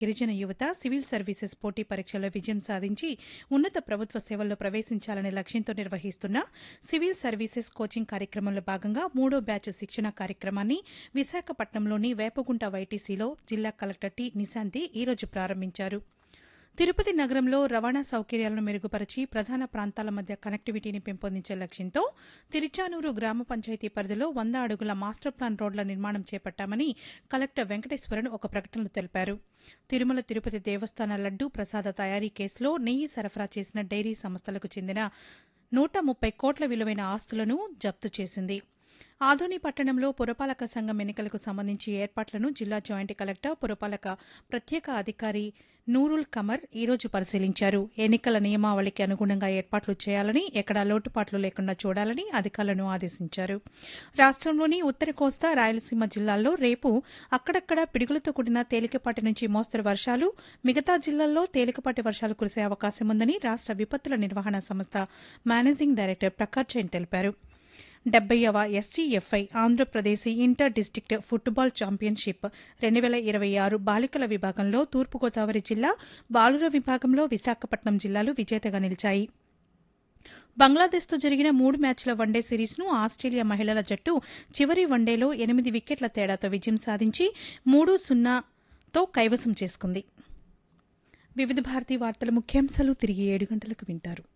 గిరిజన యువత civil services పోటీ పరీక్షల్లో విజయం సాధించి ఉన్నత ప్రభుత్వ సేవల్లో ప్రవేశించాలనే లక్ష్యంతో నిర్వహిస్తున్న సివిల్ సర్వీసెస్ కోచింగ్ కార్యక్రమంలో భాగంగా మూడో బ్యాచ్ శిక్షణ కార్యక్రమాన్ని విశాఖపట్నంలోని వేపగుంట వైటీసీలో జిల్లా కలెక్టర్ టి నిశాంతి ఈరోజు ప్రారంభించారు తిరుపతి నగరంలో రవాణా సౌకర్యాలను మెరుగుపరిచి ప్రధాన ప్రాంతాల మధ్య కనెక్టివిటీని పెంపొందించే లక్ష్యంతో తిరుచానూరు గ్రామ పంచాయతీ పరిధిలో వంద అడుగుల మాస్టర్ ప్లాన్ రోడ్ల నిర్మాణం చేపట్టామని కలెక్టర్ వెంకటేశ్వరన్ ఒక ప్రకటనలో తెలిపారు తిరుమల తిరుపతి దేవస్థాన లడ్డూ ప్రసాద తయారీ కేసులో నెయ్యి సరఫరా చేసిన డైరీ సంస్థలకు చెందిన నూట ముప్పై కోట్ల విలువైన ఆస్తులను జప్తు చేసింది ఆదోని పట్టణంలో పురపాలక సంఘం ఎన్నికలకు సంబంధించి ఏర్పాట్లను జిల్లా జాయింట్ కలెక్టర్ పురపాలక ప్రత్యేక అధికారి నూరుల్ కమర్ ఈరోజు పరిశీలించారు ఎన్నికల నియమావళికి అనుగుణంగా ఏర్పాట్లు చేయాలని ఎక్కడా లోటుపాట్లు లేకుండా చూడాలని అధికారులను ఆదేశించారు రాష్ట్రంలోని ఉత్తర కోస్తా రాయలసీమ జిల్లాల్లో రేపు అక్కడక్కడ పిడుగులతో కూడిన తేలికపాటి నుంచి మోస్తరు వర్షాలు మిగతా జిల్లాల్లో తేలికపాటి వర్షాలు కురిసే అవకాశం ఉందని రాష్ట విపత్తుల నిర్వహణ సంస్థ మేనేజింగ్ డైరెక్టర్ ప్రకాష్ జైన్ తెలిపారు డెబ్బైవ STFI Andhra Pradesh inter district football championship రెండు వేల ఇరవై ఆరు బాలికల విభాగంలో తూర్పుగోదావరి జిల్లా బాలుర విభాగంలో విశాఖపట్నం జిల్లాలు విజేతగా నిలిచాయి బంగ్లాదేశ్తో జరిగిన మూడు మ్యాచ్ల వన్డే సిరీస్ను ఆస్ట్రేలియా మహిళల జట్టు చివరి వన్డేలో ఎనిమిది వికెట్ల తేడాతో విజయం సాధించి మూడు సున్నాతో కైవసం చేసుకుంది వివిధ భారతీ వార్తల ముఖ్యాంశాలు తిరిగి ఏడు గంటలకు వింటారు